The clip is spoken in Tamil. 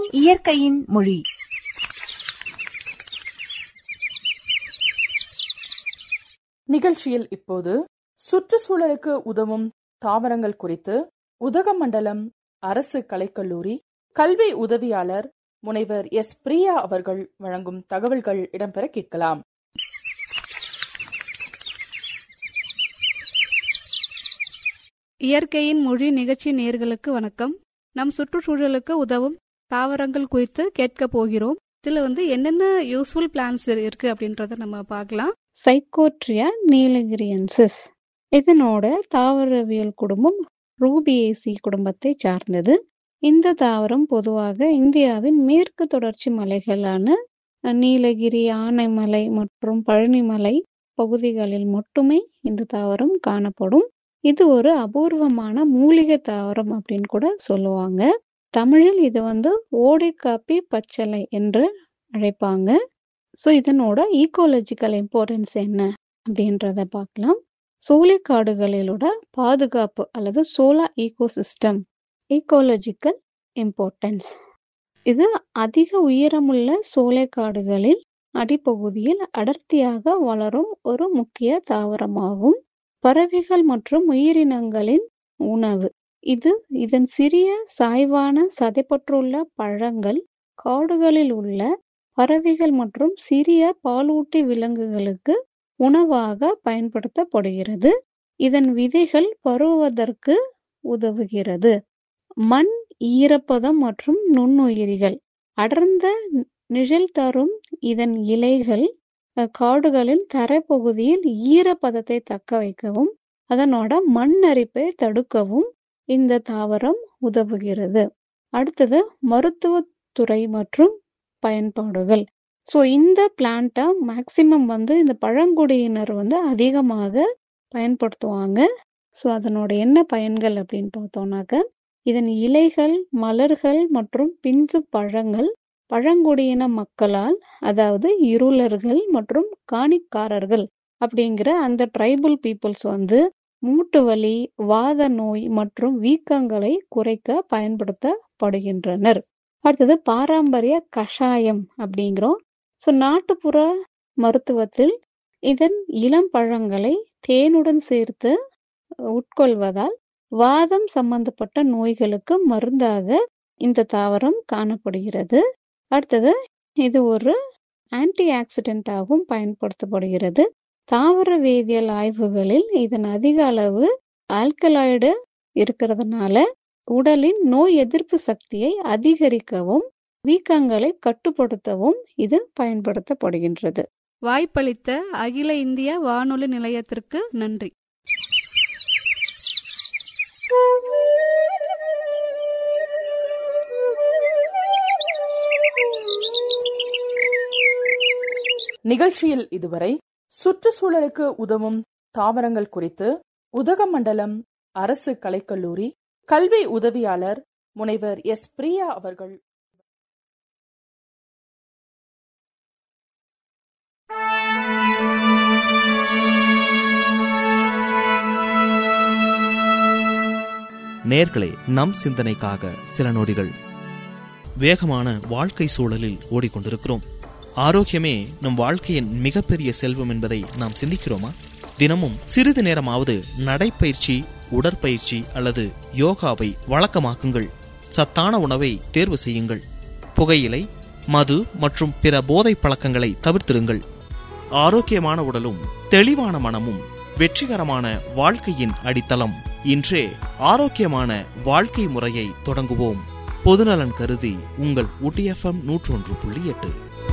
இயற்கையின் மொழி நிகழ்ச்சியில் இப்போது சுற்றுச்சூழலுக்கு உதவும் தாவரங்கள் குறித்து உதகமண்டலம் அரசு கலைக்கல்லூரி கல்வி உதவியாளர் முனைவர் எஸ் பிரியா அவர்கள் வழங்கும் தகவல்கள் இடம்பெற கேட்கலாம் இயற்கையின் மொழி நிகழ்ச்சி நேர்களுக்கு வணக்கம் நம் சுற்றுச்சூழலுக்கு உதவும் தாவரங்கள் குறித்து கேட்க போகிறோம் இதுல வந்து என்னென்ன யூஸ்ஃபுல் பிளான்ஸ் இருக்கு அப்படின்றத நம்ம பார்க்கலாம் சைக்கோட்ரியா நீலகிரியன்சிஸ் இதனோட தாவரவியல் குடும்பம் ரூபியேசி குடும்பத்தை சார்ந்தது இந்த தாவரம் பொதுவாக இந்தியாவின் மேற்கு தொடர்ச்சி மலைகளான நீலகிரி ஆனைமலை மற்றும் பழனிமலை பகுதிகளில் மட்டுமே இந்த தாவரம் காணப்படும் இது ஒரு அபூர்வமான மூலிகை தாவரம் அப்படின்னு கூட சொல்லுவாங்க தமிழில் இது வந்து ஓடைக்காப்பி பச்சலை என்று அழைப்பாங்க ஸோ இதனோட ஈகோலஜிக்கல் இம்பார்ட்டன்ஸ் என்ன அப்படின்றத பார்க்கலாம் சோலைக்காடுகளிலோட பாதுகாப்பு அல்லது சோலா ஈகோசிஸ்டம் ஈகோலஜிக்கல் இம்பார்ட்டன்ஸ் இது அதிக உயரமுள்ள சோலைக்காடுகளில் அடிப்பகுதியில் அடர்த்தியாக வளரும் ஒரு முக்கிய தாவரமாகும் பறவைகள் மற்றும் உயிரினங்களின் உணவு இது இதன் சிறிய சாய்வான சதைப்பற்றுள்ள பழங்கள் காடுகளில் உள்ள பறவைகள் மற்றும் சிறிய பாலூட்டி விலங்குகளுக்கு உணவாக பயன்படுத்தப்படுகிறது இதன் விதைகள் பருவதற்கு உதவுகிறது மண் ஈரப்பதம் மற்றும் நுண்ணுயிரிகள் அடர்ந்த நிழல் தரும் இதன் இலைகள் காடுகளின் தரைப்பகுதியில் ஈரப்பதத்தை தக்க வைக்கவும் அதனோட மண் அரிப்பை தடுக்கவும் இந்த தாவரம் உதவுகிறது அடுத்தது மருத்துவத்துறை மற்றும் பயன்பாடுகள் ஸோ இந்த பிளான்ட்டை மேக்சிமம் வந்து இந்த பழங்குடியினர் வந்து அதிகமாக பயன்படுத்துவாங்க ஸோ அதனோட என்ன பயன்கள் அப்படின்னு பார்த்தோம்னாக்க இதன் இலைகள் மலர்கள் மற்றும் பிஞ்சு பழங்கள் பழங்குடியின மக்களால் அதாவது இருளர்கள் மற்றும் காணிக்காரர்கள் அப்படிங்கிற அந்த ட்ரைபல் பீப்புள்ஸ் வந்து மூட்டு வலி வாத நோய் மற்றும் வீக்கங்களை குறைக்க பயன்படுத்தப்படுகின்றனர் அடுத்தது பாரம்பரிய கஷாயம் அப்படிங்கிறோம் ஸோ நாட்டுப்புற மருத்துவத்தில் இதன் இளம் பழங்களை தேனுடன் சேர்த்து உட்கொள்வதால் வாதம் சம்பந்தப்பட்ட நோய்களுக்கு மருந்தாக இந்த தாவரம் காணப்படுகிறது அடுத்தது இது ஒரு ஆன்டி ஆக்சிடென்டாகவும் பயன்படுத்தப்படுகிறது தாவர வேதியியல் ஆய்வுகளில் இதன் அதிக அளவு ஆல்கலாய்டு இருக்கிறதுனால உடலின் நோய் எதிர்ப்பு சக்தியை அதிகரிக்கவும் வீக்கங்களை கட்டுப்படுத்தவும் இது பயன்படுத்தப்படுகின்றது வாய்ப்பளித்த அகில இந்திய வானொலி நிலையத்திற்கு நன்றி நிகழ்ச்சியில் இதுவரை சுற்றுச்சூழலுக்கு உதவும் தாவரங்கள் குறித்து உதகமண்டலம் அரசு கலைக்கல்லூரி கல்வி உதவியாளர் முனைவர் எஸ் பிரியா அவர்கள் நேர்களே நம் சிந்தனைக்காக சில நொடிகள் வேகமான வாழ்க்கை சூழலில் ஓடிக்கொண்டிருக்கிறோம் ஆரோக்கியமே நம் வாழ்க்கையின் மிகப்பெரிய செல்வம் என்பதை நாம் சிந்திக்கிறோமா தினமும் சிறிது நேரமாவது நடைப்பயிற்சி உடற்பயிற்சி அல்லது யோகாவை வழக்கமாக்குங்கள் சத்தான உணவை தேர்வு செய்யுங்கள் புகையிலை மது மற்றும் பிற போதை பழக்கங்களை தவிர்த்திருங்கள் ஆரோக்கியமான உடலும் தெளிவான மனமும் வெற்றிகரமான வாழ்க்கையின் அடித்தளம் இன்றே ஆரோக்கியமான வாழ்க்கை முறையை தொடங்குவோம் பொதுநலன் கருதி உங்கள் ஊட்டி எஃப்எம் நூற்றொன்று புள்ளி எட்டு